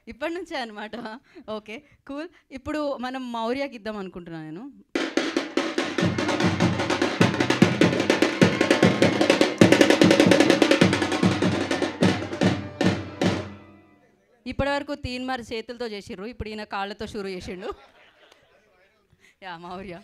ఇప్పటి నుంచే అనమాట ఓకే కూల్ ఇప్పుడు మనం మౌర్యకి ఇద్దాం అనుకుంటున్నాను నేను ఇప్పటివరకు తీన్ మరి చేతులతో చేసిర్రు ఇప్పుడు ఈయన కాళ్ళతో షురు చేసిండు యా మౌర్య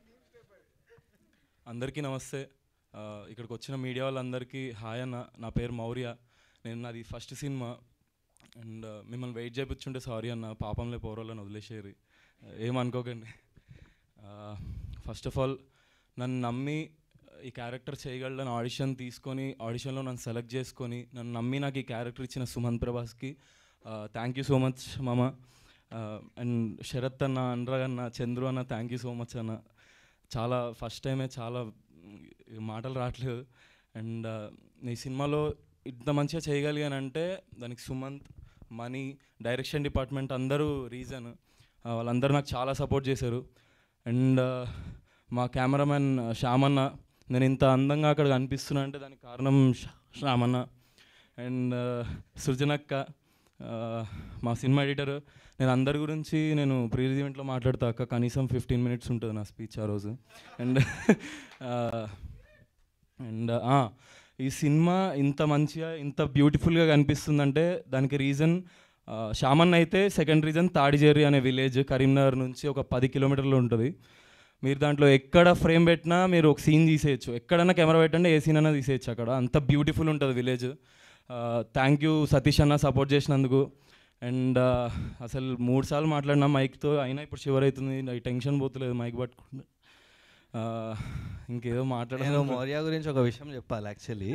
అందరికీ నమస్తే ఆ, ఇక్కడికి వచ్చిన మీడియా వాళ్ళందరికీ హాయ్ అన్న నా పేరు మౌర్య నేను నాది ఫస్ట్ సినిమా అండ్ మిమ్మల్ని వెయిట్ చేయించుంటే సారీ అన్న పాపంలే పౌరాలను వదిలేసేరి ఏమనుకోకండి ఫస్ట్ ఆఫ్ ఆల్ నన్ను నమ్మి ఈ క్యారెక్టర్ చేయగలని ఆడిషన్ తీసుకొని ఆడిషన్లో నన్ను సెలెక్ట్ చేసుకొని నన్ను నమ్మి నాకు ఈ క్యారెక్టర్ ఇచ్చిన సుమంత్ ప్రభాస్కి థ్యాంక్ యూ సో మచ్ మామ అండ్ శరత్ అన్న అనురాగ్ అన్న చంద్రు అన్న థ్యాంక్ యూ సో మచ్ అన్న చాలా ఫస్ట్ టైమే చాలా మ్, మాటలు రావట్లేదు అండ్ ఈ సినిమాలో ఇంత మంచిగా చేయగలిగానంటే దానికి సుమంత్ మనీ డైరెక్షన్ డిపార్ట్మెంట్ అందరూ రీజన్ వాళ్ళందరూ నాకు చాలా సపోర్ట్ చేశారు అండ్ మా కెమెరామెన్ శ్యామన్న నేను ఇంత అందంగా అక్కడ కనిపిస్తున్నా అంటే దానికి కారణం శ్యా- శ్యామన్న అండ్ సృజనక్క ఆ, మా సినిమా ఎడిటర్ నేను అందరి గురించి నేను ప్రీ ఈవెంట్లో మాట్లాడతా అక్క కనీసం ఫిఫ్టీన్ మినిట్స్ ఉంటుంది నా స్పీచ్ ఆ రోజు అండ్ అండ్ ఈ సినిమా ఇంత మంచిగా ఇంత బ్యూటిఫుల్గా కనిపిస్తుందంటే దానికి రీజన్ షామన్ అయితే సెకండ్ రీజన్ తాడిజేరి అనే విలేజ్ కరీంనగర్ నుంచి ఒక పది కిలోమీటర్లు ఉంటుంది మీరు దాంట్లో ఎక్కడ ఫ్రేమ్ పెట్టినా మీరు ఒక సీన్ తీసేయచ్చు ఎక్కడన్నా కెమెరా పెట్టండి ఏ సీన్ అయినా తీసేయచ్చు అక్కడ అంత బ్యూటిఫుల్ ఉంటుంది విలేజ్ థ్యాంక్ యూ సతీష్ అన్న సపోర్ట్ చేసినందుకు అండ్ అసలు మూడు సార్లు మాట్లాడినా మైక్తో అయినా ఇప్పుడు షివర్ అవుతుంది నాకు టెన్షన్ పోతలేదు మైక్ పట్టుకుంటే ఆ, ఇంకేదో నేను మాట్లాడాను మౌర్య గురించి ఒక విషయం చెప్పాలి యాక్చువల్లీ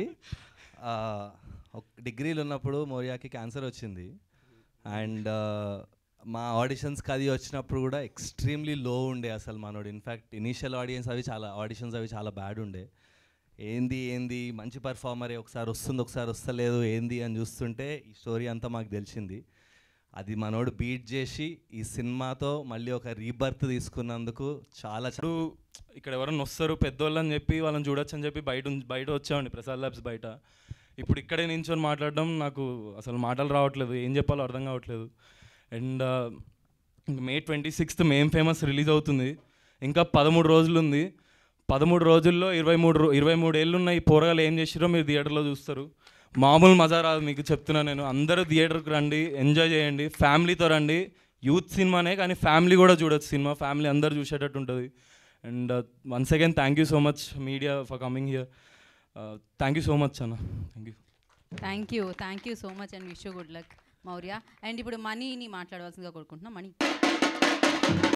డిగ్రీలో ఉన్నప్పుడు మౌర్యకి క్యాన్సర్ వచ్చింది అండ్ మా ఆడిషన్స్కి అది వచ్చినప్పుడు కూడా ఎక్స్ట్రీమ్లీ లో ఉండే అసలు మనోడు ఇన్ఫ్యాక్ట్ ఇనీషియల్ ఆడియన్స్ అవి చాలా ఆడిషన్స్ అవి చాలా బ్యాడ్ ఉండే ఏంది ఏంది మంచి పర్ఫార్మరే ఒకసారి వస్తుంది ఒకసారి వస్తలేదు ఏంది అని చూస్తుంటే ఈ స్టోరీ అంతా మాకు తెలిసింది అది మనోడు బీట్ చేసి ఈ సినిమాతో మళ్ళీ ఒక రీబర్త్ తీసుకున్నందుకు చాలా చా- ఇప్పుడు ఇక్కడ ఎవరైనా వస్తారు పెద్దోళ్ళు అని చెప్పి వాళ్ళని చూడొచ్చు అని చెప్పి బయట ఉం- బయట వచ్చామండి ప్రసాద్ ల్యాబ్స్ బయట ఇప్పుడు ఇక్కడే నించొని మాట్లాడడం నాకు అసలు మాటలు రావట్లేదు ఏం చెప్పాలో అర్థం కావట్లేదు అండ్ మే ట్వంటీ సిక్స్త్ మేం ఫేమస్ రిలీజ్ అవుతుంది ఇంకా పదమూడు రోజులు ఉంది పదమూడు రోజుల్లో ఇరవై మూడు రో- ఇరవై మూడు ఏళ్ళు ఉన్న ఈ పోరగాలు ఏం చేసిరో మీరు థియేటర్లో చూస్తారు మామూలు మజా రాదు మీకు చెప్తున్నా నేను అందరూ థియేటర్కి రండి ఎంజాయ్ చేయండి ఫ్యామిలీతో రండి యూత్ సినిమానే కానీ ఫ్యామిలీ కూడా చూడొచ్చు సినిమా ఫ్యామిలీ అందరు చూసేటట్టు ఉంటుంది and once again thank you so much media for coming here thank you so much అన్న thank you thank you thank you so much and wish good luck Maurya and ఇప్పుడు మనీని మాట్లాడవలసిందిగా కోరుకుంటున్నాం మనీ